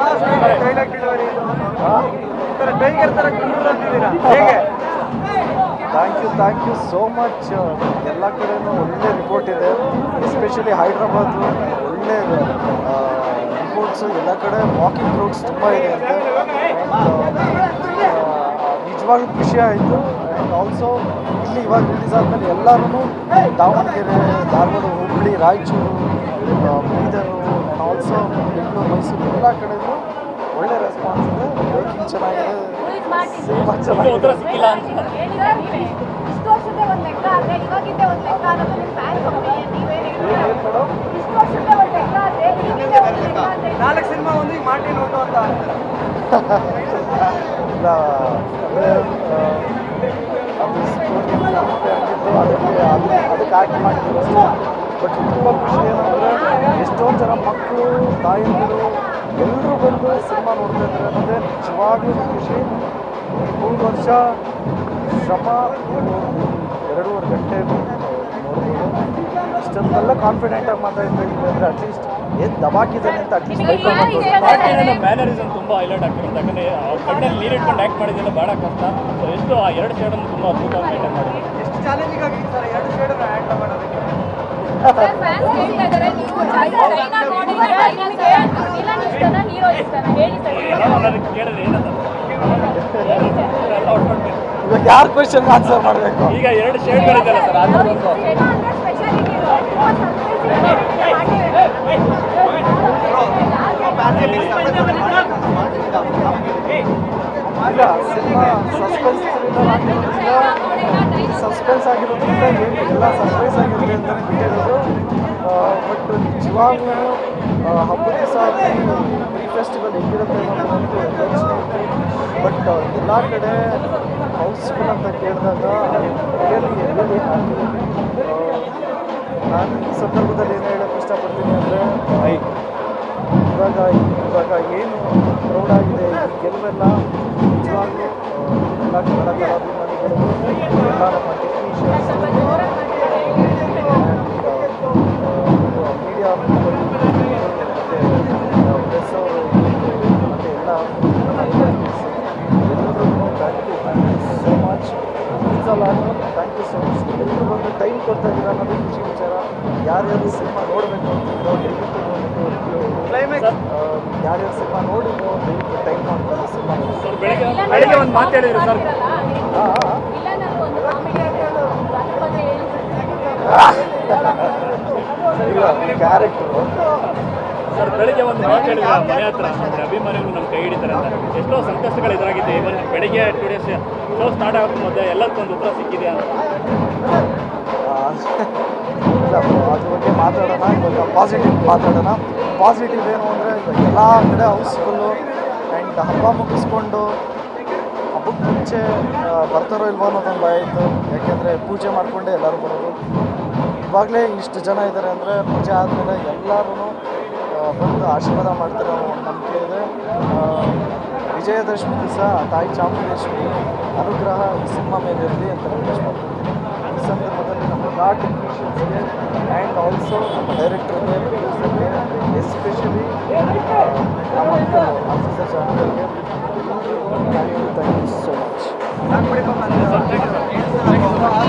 ಹೇಗೆ thank you thank you so much ಎಲ್ಲ ಕಡೆನೂ ಒಳ್ಳೆ ರಿಪೋರ್ಟ್ ಇದೆ ಎಸ್ಪೆಷಲಿ ಹೈದ್ರಾಬಾದ್ ಒಳ್ಳೆ ರಿಪೋರ್ಟ್ಸು ಎಲ್ಲ ಕಡೆ ವಾಕಿಂಗ್ ರೋಡ್ಸ್ ತುಂಬ ಇದೆ ಅಂತೆ ನಿಜವಾಗ್ಲೂ ಖುಷಿ ಆಯಿತು ಆ್ಯಂಡ್ ಆಲ್ಸೋ ಇಲ್ಲಿ ಇವಾಗ ರಿಲೀಸ್ ಆದಮೇಲೆ ಎಲ್ಲರೂ ದಾವಣಗೆರೆ ಧಾರವಾಡ ಹುಬ್ಬಳ್ಳಿ ರಾಯಚೂರು ಆ, ಬೀದರು ಆ್ಯಂಡ್ ಆಲ್ಸೋ ಬೆಂಗಳೂರು ಮೈಸೂರು ಎಲ್ಲ ಕಡೆನೂ ಒಳ್ಳೆ ರೆಸ್ಪಾನ್ಸ್ ಇದೆ ಮೇಕಿಂಗ್ ಚೆನ್ನಾಗಿದೆ ಸಿನಿಮಾ ಚೆನ್ನಾಗಿದೆ ಉತ್ತರ ಸಿಕ್ಕಿಲ್ಲ ಅಂತ ಇಷ್ಟು ವರ್ಷದ ಒಂದು ಲೆಕ್ಕ ಆದ್ರೆ ಇವಾಗಿದ್ದೆ ಒಂದು ಲೆಕ್ಕ ಅನ್ನೋದು ನಿಮ್ಮ ಫ್ಯಾನ್ಸ್ ಒಪಿನಿಯನ್ ನೀವೇ ಏನ್ ಮೇಡಮ್ ಇಷ್ಟು ವರ್ಷದ ಒಂದು ಲೆಕ್ಕ ಆದ್ರೆ ಈಗಿದ್ದೆ ಒಂದು ಲೆಕ್ಕ ಅಂದ್ರೆ ನಾಲ್ಕು ಸಿನಿಮಾ ಒಂದು ಈಗ ಮಾರ್ಟಿನ್ ಒಂದು ಅಂತ ಇಲ್ಲ ಅಂದರೆ ಅದು ಸ್ಟೋರಿ ಆಗಿದ್ದು ಅದಕ್ಕೆ ಅದು ಅದಕ್ಕೆ ಆ್ಯಕ್ಟ್ ಮಾಡಿದ್ರು ಅಷ್ಟೇ ಬಟ್ ತುಂಬ ಖುಷಿ ಏನಂದರೆ ಎಷ್ಟೊಂದು ಜನ ಮಕ್ಕಳು ತಾಯಂದಿರು ಎಲ್ಲರೂ ಬಂದು ಸಿನಿಮಾ ನೋಡ್ತಾ ಇದ್ದಾರೆ ಅನ್ನೋದೇ ನಿಜವಾಗ್ಲೂ ಖುಷಿ ಮೂರು ವರ್ಷ ಶ್ರಮ ನೀವು ಎರಡೂವರೆ ಗಂಟೆ ನೋಡ್ಬೋದು ಇಷ್ಟೊಂದೆಲ್ಲ ಕಾನ್ಫಿಡೆಂಟಾಗಿ ಮಾತಾಡ್ತಾ ಇದ್ದೀವಿ ಅಂದರೆ ಅಟ್ಲೀಸ್ಟ್ ಏನು ದಬಾಕಿದ್ದಾನೆ ಅಂತ ಅಟ್ಲೀಸ್ಟ್ ಬೈಕೊಂಡು ಮ್ಯಾನರಿಸಮ್ ತುಂಬ ಹೈಲೈಟ್ ಆಗ್ತಿರುತ್ತೆ ಯಾಕಂದ್ರೆ ಅವ್ರ ಕಣ್ಣಲ್ಲಿ ನೀರು ಇಟ್ಕೊಂಡು ಆ್ಯಕ್ಟ್ ಮಾಡಿದ್ದೆಲ್ಲ ಭಾಳ ಕಷ್ಟ ಸೊ ಎಷ್ಟು ಆ ಎರಡು ಶೇಡನ್ನು ತುಂಬ ಅದ್ಭುತವಾಗಿ ಮೇಂಟೈನ್ ಮಾಡಿದ್ರು ಎಷ್ಟು ಚಾಲೆಂಜಿಂಗ್ ಆಗಿದೆ ಸರ್ ಎರಡು ಶೇಡ್ ಹ್ಯಾಂಡಲ್ ಮಾಡೋದಕ್ಕೆ ಫ್ಯಾನ್ಸ್ ಹೇಳ್ತಾ ಇದ್ದಾರೆ ನೀವು ಚೈನಾ ನೋಡಿದ್ರೆ ಚೈನಾಗೆ ವಿಲನ್ ಇಷ್ಟನಾ ಹೀರೋ ಇಷ್ಟನಾ ಹೇಳಿ ಸರ್ ಏನೋ ಅನ್ನೋದಕ್ಕೆ ಕೇಳಿದ್ರೆ ಏನಂತ ಎಲ್ಲ ಒಟ್ಟೊಟ್ಟಿಗೆ. ಇವಾಗ ಯಾರು ಕ್ವಶನ್ ಆನ್ಸರ್ ಮಾಡಬೇಕು ಈಗ ಎರಡು ಶೇಡ್ಗಳಿದೆಯಲ್ಲ ಸರ್ ಅದು ಒಂದು ಚೈನಾ ಅಂದ್ರೆ ಸ್ಪೆಷಾಲಿಟಿ ಇಲ್ಲ ಸಿನಿಮಾ ಸಸ್ಪೆನ್ಸ್ ಥ್ರಿಲ್ಲರ್ ಆಗಿರೋದ್ರಿಂದ ಸಸ್ಪೆನ್ಸ್ ಆಗಿರೋದ್ರಿಂದ ಏನು ಎಲ್ಲ ಸರ್ಪ್ರೈಸ್ ಆಗಿರುತ್ತೆ ಅಂತಲೇ ಬಿಟ್ಟಿರೋದು ಬಟ್ ನಿಜವಾಗ್ಲೂ ಆ, ಹಬ್ಬದ ದಿವಸ ಪ್ರೀ ಫೆಸ್ಟಿವಲ್ ಹೆಂಗಿರುತ್ತೆ ಅನ್ನೋದು ಯೋಚನೆ ಇತ್ತು ಬಟ್ ಎಲ್ಲ ಕಡೆ ಹೌಸ್ಫುಲ್ ಅಂತ ಕೇಳಿದಾಗ ರಿಯಲಿ ರಿಯಲಿ ಹ್ಯಾಪಿ ನಾನು ಈ ಸಂದರ್ಭದಲ್ಲಿ ಏನು ಹೇಳೋಕ್ಕೆ ಇಷ್ಟಪಡ್ತೀನಿ ಅಂದರೆ ಇವಾಗ ಇವಾಗ ಏನು ಕ್ರೌಡ್ ಆಗಿದೆ ಈ ಗೆಲುವೆಲ್ಲ ನಿಜವಾಗ್ಲೂ ಆ, ಎಲ್ಲ ಕನ್ನಡ ಕಲಾಭಿಮಾನಿಗಳು ಎಲ್ಲ ನಮ್ಮ ಟೆಕ್ನಿಷಿಯನ್ಸ್ ಮೀಡಿಯಾ ಮತ್ತು ಪ್ರೆಸ್ ಅವರು ಮತ್ತು ಎಲ್ಲ ಎಲ್ಲರಿಗೂ thank you thank you so much ಅಲ್ಲ ಥ್ಯಾಂಕ್ ಯು ಸೊ ಮಚ್ ಎಲ್ಲರೂ ಬಂದು ಟೈಮ್ ಕೊಡ್ತಾ ಇದ್ದೀರಾ ಅನ್ನೋದು ಖುಷಿ ವಿಚಾರ ಯಾರ್ಯಾರು ಸಿನಿಮಾ ನೋಡಬೇಕು ಅಂತಿದ್ದೋ ದಯವಿಟ್ಟು ನೋಡಬೇಕು ಕ್ಲೈಮ್ಯಾಕ್ಸ್ ಆ, ಯಾರ್ಯಾರು ಸಿನಿಮಾ ನೋಡಿದ್ರು ದಯವಿಟ್ಟು ಟೈಮ್ ಮಾಡ್ಕೊಂಡು ಸಿನಿಮಾ ನೋಡಿ ಸರ್ ಬೆಳಗ್ಗೆ ಬೆಳಗ್ಗೆ ಒಂದು ಮಾತು ಹೇಳಿದ್ರು ಸರ್ ಹಾಂ ಹಾಂ ವಿಲನ್ ಅಲ್ಲಿ ಒಂದು ಕಾಮಿಡಿ ಅದ್ರ ಬಗ್ಗೆ ಹೇಳಿ ಇಲ್ಲ ಕ್ಯಾರೆಕ್ಟರು ಸರ್ ಬೆಳಿಗ್ಗೆ ಒಂದು ಮಾತು ಹೇಳಿದ್ರು ಮನೆ ಹತ್ರ ಅಂದರೆ ಅಭಿಮಾನಿಗಳು ನಮ್ಮ ಕೈ ಹಿಡಿತಾರೆ ಅಂತ ಎಷ್ಟೋ ಸಂಕಷ್ಟಗಳು ಎದುರಾಗಿದೆ ಇವನ್ ಬೆಳಿಗ್ಗೆ ಟು ಡೇಸ್ ಶೋ ಸ್ಟಾರ್ಟ್ ಆಗೋದು ಮೊದಲು ಎಲ್ಲದಕ್ಕೊಂದು ಉತ್ತರ ಸಿಕ್ಕಿದೆ ಅಂತ ಇಲ್ಲ ಅದ್ರ ಬಗ್ಗೆ ಮಾತಾಡೋಣ ಇವಾಗ ಪಾಸಿಟಿವ್ ಮಾತಾಡೋಣ ಪಾಸಿಟಿವ್ ಏನು ಅಂದರೆ ಇವಾಗ ಎಲ್ಲ ಕಡೆ ಹೌಸ್ಫುಲ್ಲು ಆ್ಯಂಡ್ ಹಬ್ಬ ಮುಗಿಸ್ಕೊಂಡು ಹಬ್ಬಕ್ಕೆ ಮುಂಚೆ ಆ, ಬರ್ತಾರೋ ಇಲ್ವೋ ಅನ್ನೋದೊಂದು ಭಯ ಇತ್ತು ಯಾಕೆಂದರೆ ಪೂಜೆ ಮಾಡಿಕೊಂಡೇ ಎಲ್ಲರೂ ಬರೋದು ಇವಾಗಲೇ ಇಷ್ಟು ಜನ ಇದ್ದಾರೆ ಅಂದರೆ ಪೂಜೆ ಆದಮೇಲೆ ಎಲ್ಲರೂ ಬಂದು ಆಶೀರ್ವಾದ ಮಾಡ್ತಾರೆ ಅನ್ನೋ ಒಂದು ನಂಬಿಕೆ ಇದೆ ಆ, ವಿಜಯದಶಮಿ ದಿವಸ ತಾಯಿ ಚಾಮುಂಡೇಶ್ವರಿ ಅನುಗ್ರಹ ಈ ಸಿನಿಮಾ ಮೇಲೆ ಇರಲಿ ಅಂತ ರಿಕ್ವೆಸ್ಟ್ ಮಾಡ್ಕೊಳ್ತೀನಿ ಈ ಸಂದರ್ಭದಲ್ಲಿ ನಮ್ಮ ಎಲ್ಲ ಟೆಕ್ನಿಷಿಯನ್ಸ್ಗೆ ಆ್ಯಂಡ್ ಆಲ್ಸೋ ನಮ್ಮ ಡೈರೆಕ್ಟರ್ಗೆ ಪ್ರೊಡ್ಯೂಸರ್ಗೆ ಎಸ್ಪೆಷಲಿ ನಮ್ಮ ಅಂಕಲ್ ಆಫೀಸರ್ ಚಾನಲ್ಗೆ thank you thank you so much ಸಾಕು ಬಿಡಿ ಪಾಪ.